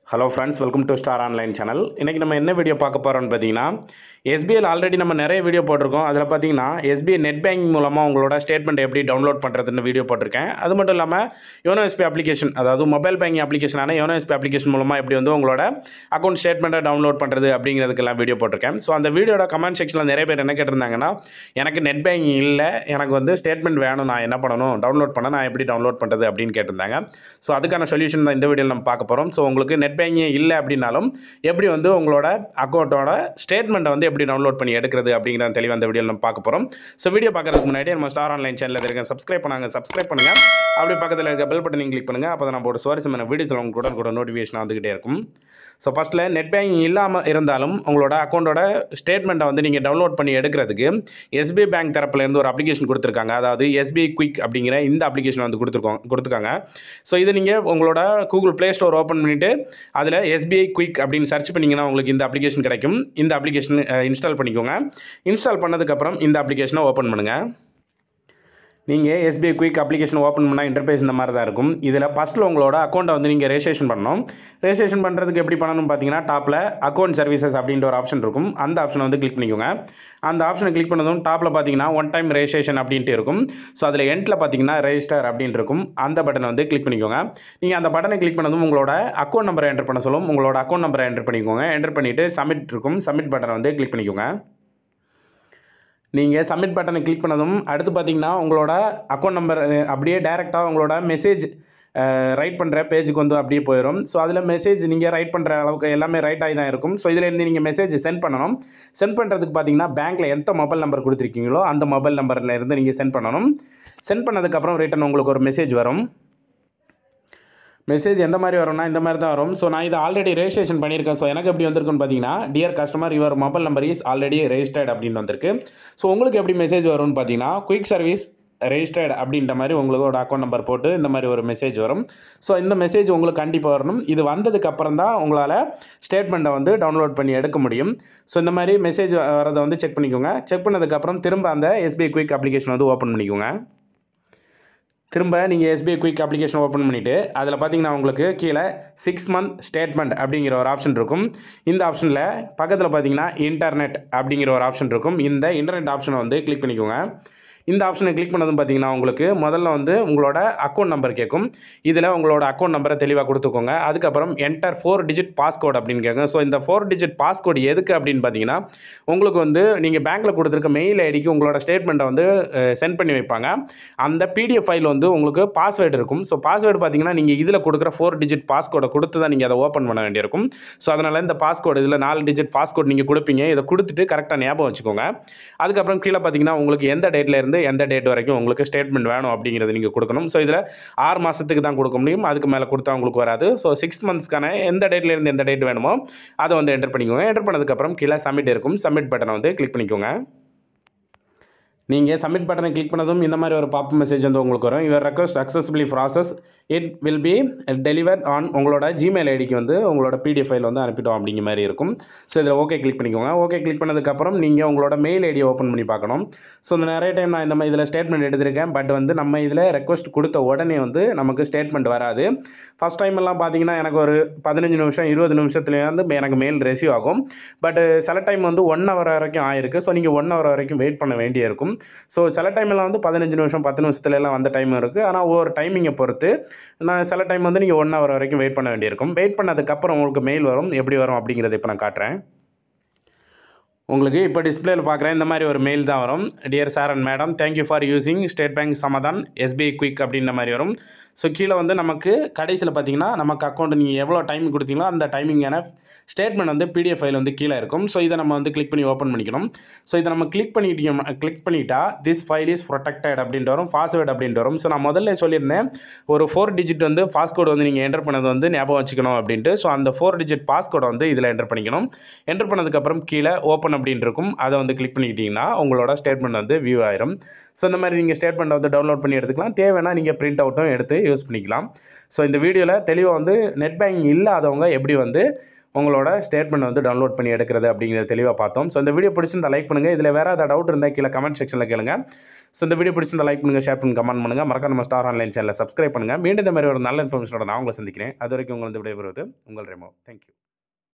hello friends welcome to star online channel இன்றைக்கி நம்ம என்ன வீடியோ பார்க்க போகிறோம்னு பார்த்தீங்கன்னா எஸ்பிஐயில் ஆல்ரெடி நம்ம நிறைய வீடியோ போட்டிருக்கோம் அதில் பார்த்தீங்கன்னா எஸ்பிஐ நெட் பேங்கிங் மூலமாக உங்களோட ஸ்டேட்மெண்ட் எப்படி டவுன்லோட் பண்ணுறதுன்னு வீடியோ போட்டிருக்கேன் அது மட்டும் இல்லாமல் யோனோ எஸ்பி அப்ளிகேஷன் அதாவது மொபைல் பேங்கிங் அப்ளிகேஷனான யோனோ எஸ்பி அப்ளிகேஷன் மூலமாக எப்படி வந்து உங்களோட அக்கௌண்ட் ஸ்டேட்மெண்ட்டை டவுன்லோட் பண்ணுறது அப்படிங்கிறதுக்கெல்லாம் வீடியோ போட்டிருக்கேன் ஸோ அந்த வீடியோட கமெண்ட் செக்ஷனில் நிறைய பேர் என்ன கேட்டிருந்தாங்கன்னா எனக்கு நெட் பேங்கிங் இல்லை எனக்கு வந்து ஸ்டேட்மெண்ட் வேணும் நான் என்ன பண்ணணும் டவுன்லோட் பண்ண நான் எப்படி டவுன்லோட் பண்ணுறது அப்படின்னு கேட்டிருந்தாங்க ஸோ அதுக்கான சொல்யூஷன் தான் இந்த வீடியோவில் நம்ம பார்க்க போகிறோம் ஸோ உங்களுக்கு நெட் பேங்கிங் இல்லை அப்படின்னாலும் எப்படி வந்து உங்களோட அக்கௌண்ட்டோட ஸ்டேட்மெண்ட்டை வந்து எப்படி டவுன்லோட் பண்ணி எடுக்கிறது அப்படிங்கிற தெளிவாக இந்த வீடியோவில் நம்ம பார்க்க போகிறோம் ஸோ வீடியோ பார்க்கறதுக்கு முன்னாடி நம்ம ஸ்டார் ஆன்லைன் சேனலில் இருக்க சப்ஸ்கிரைப் பண்ணாங்க சப்ஸ்கிரைப் பண்ணுங்கள் அப்படி பக்கத்தில் இருக்க பெல் பட்டனையும் கிளிக் பண்ணுங்கள் அப்போ தான் நம்ம ஒரு சுவாரஸ்யமான வீடியோஸில் உங்களுக்கு கூட கூட நோட்டிஃபிகேஷன் வந்துகிட்டே இருக்கும் ஸோ ஃபஸ்ட்டில் நெட் பேங்கிங் இல்லாமல் இருந்தாலும் உங்களோட அக்கௌண்ட்டோட ஸ்டேட்மெண்ட்டை வந்து நீங்கள் டவுன்லோட் பண்ணி எடுக்கிறதுக்கு எஸ்பிஐ பேங்க் தரப்புலேருந்து ஒரு அப்ளிகேஷன் கொடுத்துருக்காங்க அதாவது எஸ்பிஐ குயிக் அப்படிங்கிற இந்த அப்ளிகேஷன் வந்து கொடுத்துருக்கோம் கொடுத்துருக்காங்க ஸோ இது நீங்கள் உங்களோட கூகுள் ப்ளே ஸ்டோர் ஓப்பன் பண்ணிவிட்டு அதில் எஸ்பிஐ குயிக் அப்படின்னு சர்ச் பண்ணிங்கன்னா உங்களுக்கு இந்த அப்ளிகேஷன் கிடைக்கும் இந்த அப்ளிகேஷன் இன்ஸ்டால் பண்ணிக்கோங்க இன்ஸ்டால் பண்ணதுக்கப்புறம் இந்த அப்ளிகேஷனை ஓப்பன் பண்ணுங்கள் நீங்கள் எஸ்பிஐ குயிக் அப்ளிகேஷன் ஓப்பன் பண்ணால் இன்டர்பேஸ் இந்த மாதிரி தான் இருக்கும் இதில் ஃபஸ்ட்டில் உங்களோட அக்கௌண்ட்டை வந்து நீங்கள் ரெஜிஸ்ட்ரேஷன் பண்ணணும் ரெஜிஸ்ட்ரேஷன் பண்ணுறதுக்கு எப்படி பண்ணணும்னு பார்த்தீங்கன்னா டாப்பில் அக்கௌண்ட் சர்வீசஸ் அப்படின்ற ஒரு ஆப்ஷன் இருக்கும் அந்த ஆப்ஷனை வந்து கிளிக் பண்ணிக்கோங்க அந்த ஆப்ஷனை கிளிக் பண்ணதும் டாப்பில் பார்த்தீங்கன்னா ஒன் டைம் ரெஜிஸ்ட்ரேஷன் அப்படின்ட்டு இருக்கும் ஸோ அதில் எண்டில் பார்த்தீங்கன்னா ரெஜிஸ்டர் அப்படின்ட்டு இருக்கும் அந்த பட்டனை வந்து கிளிக் பண்ணிக்கோங்க நீங்கள் அந்த பட்டனை கிளிக் பண்ணதும் உங்களோட அக்கௌண்ட் நம்பரை என்டர் பண்ண சொல்லும் உங்களோட அக்கௌண்ட் நம்பரை என்டர் பண்ணிக்கோங்க என்டர் பண்ணிவிட்டு சப்மிட் இருக்கும் சப்மிட் பட்டனை வந்து கிளிக் பண்ணிக்கோங்க நீங்கள் சப்மிட் பட்டனை கிளிக் பண்ணதும் அடுத்து பார்த்தீங்கன்னா உங்களோட அக்கௌண்ட் நம்பர் அப்படியே டேரெக்டாக உங்களோட மெசேஜ் ரைட் பண்ணுற பேஜுக்கு வந்து அப்படியே போயிடும் ஸோ அதில் மெசேஜ் நீங்கள் ரைட் பண்ணுற அளவுக்கு எல்லாமே ரைட் ஆகி தான் இருக்கும் ஸோ இதில் இருந்து நீங்கள் மெசேஜ் சென்ட் பண்ணணும் சென்ட் பண்ணுறதுக்கு பார்த்தீங்கன்னா பேங்க்கில் எந்த மொபைல் நம்பர் கொடுத்துருக்கீங்களோ அந்த மொபைல் நம்பரில் இருந்து நீங்கள் சென்ட் பண்ணணும் சென்ட் பண்ணதுக்கப்புறம் ரிட்டன் உங்களுக்கு ஒரு மெசேஜ் வரும் மெசேஜ் எந்த மாதிரி வரும்னா இந்த மாதிரி தான் வரும் ஸோ நான் இதை ஆல்ரெடி ரெஜிஸ்ட்ரேஷன் பண்ணியிருக்கேன் ஸோ எனக்கு எப்படி வந்திருக்குன்னு பார்த்தீங்கன்னா dear customer your mobile number is already registered அப்படின்னு வந்திருக்கு ஸோ உங்களுக்கு எப்படி மெசேஜ் வரும்னு பார்த்தீங்கன்னா குயிக் சர்வீஸ் ரெஜிஸ்டர்ட் அப்படின்ற மாதிரி உங்களோட அக்கௌண்ட் நம்பர் போட்டு இந்த மாதிரி ஒரு மெசேஜ் வரும் ஸோ இந்த மெசேஜ் உங்களுக்கு கண்டிப்பாக வரணும் இது வந்ததுக்கு அப்புறம் தான் உங்களால் ஸ்டேட்மெண்ட்டை வந்து டவுன்லோட் பண்ணி எடுக்க முடியும் ஸோ இந்த மாதிரி மெசேஜ் வரதை வந்து செக் பண்ணிக்கோங்க செக் பண்ணதுக்கப்புறம் திரும்ப அந்த எஸ்பிஐ குயிக் அப்ளிகேஷன் வந்து ஓப்பன் பண்ணிக்கோங்க திரும்ப நீங்கள் எஸ்பிஐ குயிக் அப்ளிகேஷன் ஓப்பன் பண்ணிவிட்டு அதில் பார்த்தீங்கன்னா உங்களுக்கு கீழே சிக்ஸ் மந்த் ஸ்டேட்மெண்ட் அப்படிங்கிற ஒரு ஆப்ஷன் இருக்கும் இந்த ஆப்ஷனில் பக்கத்தில் பார்த்தீங்கன்னா இன்டர்நெட் அப்படிங்கிற ஒரு ஆப்ஷன் இருக்கும் இந்த இன்டர்நெட் ஆப்ஷனை வந்து கிளிக் பண்ணிக்கோங்க இந்த ஆப்ஷனை கிளிக் பண்ணதும் பார்த்தீங்கன்னா உங்களுக்கு முதல்ல வந்து உங்களோட அக்கௌண்ட் நம்பர் கேட்கும் இதில் உங்களோட அக்கௌண்ட் நம்பரை தெளிவாக கொடுத்துக்கோங்க அதுக்கப்புறம் என்டர் ஃபோர் டிஜிட் பாஸ்கோட் அப்படின்னு கேட்கும் ஸோ இந்த ஃபோர் டிஜிட் பாஸ்கோட் எதுக்கு அப்படின்னு பார்த்தீங்கன்னா உங்களுக்கு வந்து நீங்கள் பேங்க்கில் கொடுத்துருக்க மெயில் ஐடிக்கு உங்களோட ஸ்டேட்மெண்ட்டை வந்து சென்ட் பண்ணி வைப்பாங்க அந்த பிடிஎஃப் ஃபைல் வந்து உங்களுக்கு பாஸ்வேர்டு இருக்கும் ஸோ பாஸ்வேர்டு பார்த்தீங்கன்னா நீங்கள் இதில் கொடுக்குற ஃபோர் டிஜிட் பாஸ்கோடை கொடுத்து தான் நீங்கள் அதை ஓப்பன் பண்ண வேண்டியிருக்கும் ஸோ அதனால் இந்த பாஸ்கோடு இதில் நாலு டிஜிட் பாஸ்கோட் நீங்கள் கொடுப்பீங்க இதை கொடுத்துட்டு கரெக்டாக ஞாபகம் வச்சுக்கோங்க அதுக்கப்புறம் கீழே பார்த்தீங்கன்னா உங்களுக்கு எந்த டேட்டில் இருந்து எந்த டேட் வரைக்கும் உங்களுக்கு ஸ்டேட்மெண்ட் வேணும் அப்படிங்கிறத நீங்கள் கொடுக்கணும் ஸோ இதில் ஆறு மாதத்துக்கு தான் கொடுக்க முடியும் அதுக்கு மேலே கொடுத்தா உங்களுக்கு வராது ஸோ சிக்ஸ் மந்த்ஸ்க்கான எந்த டேட்ல இருந்து எந்த டேட் வேணுமோ அதை வந்து என்டர் பண்ணிக்கோங்க என்டர் பண்ணதுக்கப்புறம் கீழே சப்மிட் இருக்கும் சப்மிட் பட்டனை வந்து கிளிக் பண்ணிக்கோங்க நீங்கள் சப்மிட் பட்டனை கிளிக் பண்ணதும் இந்த மாதிரி ஒரு பாப் மெசேஜ் வந்து உங்களுக்கு வரும் your request successfully process it will be deliver on உங்களோட ஜிமெயில் ஐடிக்கு வந்து உங்களோட பிடிஎஃப் ஃபைல் வந்து அனுப்பிட்டோம் அப்படிங்கிற மாதிரி இருக்கும் ஸோ இதில் ஓகே கிளிக் பண்ணிக்கோங்க ஓகே கிளிக் பண்ணதுக்கப்புறம் நீங்கள் உங்களோட மெயில் ஐடியை ஓப்பன் பண்ணி பார்க்கணும் ஸோ இந்த நிறைய டைம் நான் இந்த மாதிரி இதில் ஸ்டேட்மெண்ட் எடுத்திருக்கேன் பட் வந்து நம்ம இதில் ரெக்வஸ்ட் கொடுத்த உடனே வந்து நமக்கு ஸ்டேட்மெண்ட் வராது ஃபஸ்ட் டைம் எல்லாம் பார்த்தீங்கன்னா எனக்கு ஒரு பதினஞ்சு நிமிஷம் இருபது நிமிஷத்துலேயே வந்து எனக்கு மெயில் ரிசீவ் ஆகும் பட் சில டைம் வந்து ஒன் ஹவர் வரைக்கும் ஆயிருக்கு ஸோ நீங்கள் ஒன் ஹவர் வரைக்கும் வெயிட் பண்ண வேண்டியிருக்கும் ஸோ சில டைம்லாம் வந்து பதினஞ்சு நிமிஷம் பத்து நிமிஷத்துல எல்லாம் வந்த டைம் இருக்குது ஆனால் ஒவ்வொரு டைமிங்கை பொறுத்து நான் சில டைம் வந்து நீங்கள் ஒன் ஹவர் வரைக்கும் வெயிட் பண்ண வேண்டியிருக்கும் வெயிட் பண்ணதுக்கப்புறம் உங்களுக்கு மெயில் வரும் எப்படி வரும் அப்படிங்கிறத இப்போ நான் காட்டுறேன் உங்களுக்கு இப்போ டிஸ்பிளேல பார்க்குறேன் இந்த மாதிரி ஒரு மெயில் தான் வரும் dear sir and madam thank you for using State Bank Samadhan SBI quick அப்படின்ற மாதிரி வரும் ஸோ கீழே வந்து நமக்கு கடைசியில் பார்த்தீங்கன்னா நமக்கு அக்கௌண்ட் நீங்கள் எவ்வளோ டைம் கொடுத்தீங்களோ அந்த டைமிங்கான ஸ்டேட்மெண்ட் வந்து பிடிஎஃப் ஃபைல் வந்து கீழே இருக்கும் ஸோ இதை நம்ம வந்து கிளிக் பண்ணி ஓப்பன் பண்ணிக்கணும் ஸோ இதை நம்ம கிளிக் பண்ணிட்டோம் கிளிக் பண்ணிட்டா திஸ் ஃபைல் இஸ் ப்ரொடெக்டட் அப்படின்ட்டு வரும் பாஸ்வேர்டு அப்படின்ட்டு வரும் ஸோ நான் முதல்ல சொல்லியிருந்தேன் ஒரு ஃபோர் டிஜிட் வந்து பாஸ்கோடு வந்து நீங்கள் என்டர் பண்ணது வந்து ஞாபகம் வச்சுக்கணும் அப்படின்ட்டு ஸோ அந்த ஃபோர் டிஜிட் பாஸ்கோடை வந்து இதில் என்டர் பண்ணிக்கணும் என்டர் பண்ணதுக்கப்புறம் கீழே ஓப்பன் அப்படின்னு இருக்கும் அதை வந்து கிளிக் பண்ணிக்கிட்டிங்கன்னா உங்களோட ஸ்டேட்மெண்ட் வந்து வியூ ஆயிரும் ஸோ இந்த மாதிரி நீங்கள் ஸ்டேட்மெண்ட் வந்து டவுன்லோட் பண்ணி எடுத்துக்கலாம் தேவைன்னா நீங்கள் பிரிண்ட் அவுட்டும் எடுத்து யூஸ் பண்ணிக்கலாம் ஸோ இந்த வீடியோவில் தெளிவாக வந்து நெட் பேங்கிங் இல்லாதவங்க எப்படி வந்து உங்களோட ஸ்டேட்மெண்ட் வந்து டவுன்லோட் பண்ணி எடுக்கிறது அப்படிங்கிறத தெளிவாக பார்த்தோம் ஸோ இந்த வீடியோ பிடிச்சிருந்தா லைக் பண்ணுங்கள் இதில் வேறு ஏதாவது டவுட் இருந்தால் கீழே கமெண்ட் செக்ஷனில் கேளுங்க ஸோ இந்த வீடியோ பிடிச்சிருந்தா லைக் பண்ணுங்கள் ஷேர் பண்ணுங்க கமெண்ட் பண்ணுங்கள் மறக்காம நம்ம ஸ்டார் ஆன்லைன் சேனலை சப்ஸ்கிரைப் பண்ணுங்கள் மீண்டும் இந்த மாதிரி ஒரு நல்ல இன்ஃபர்மேஷனோட நான் உங்களை சந்திக்கிறேன் அது வரைக்கும் உங்களை வந்து விடைபெறுவது உங்கள் ரெமோ தேங்க்யூ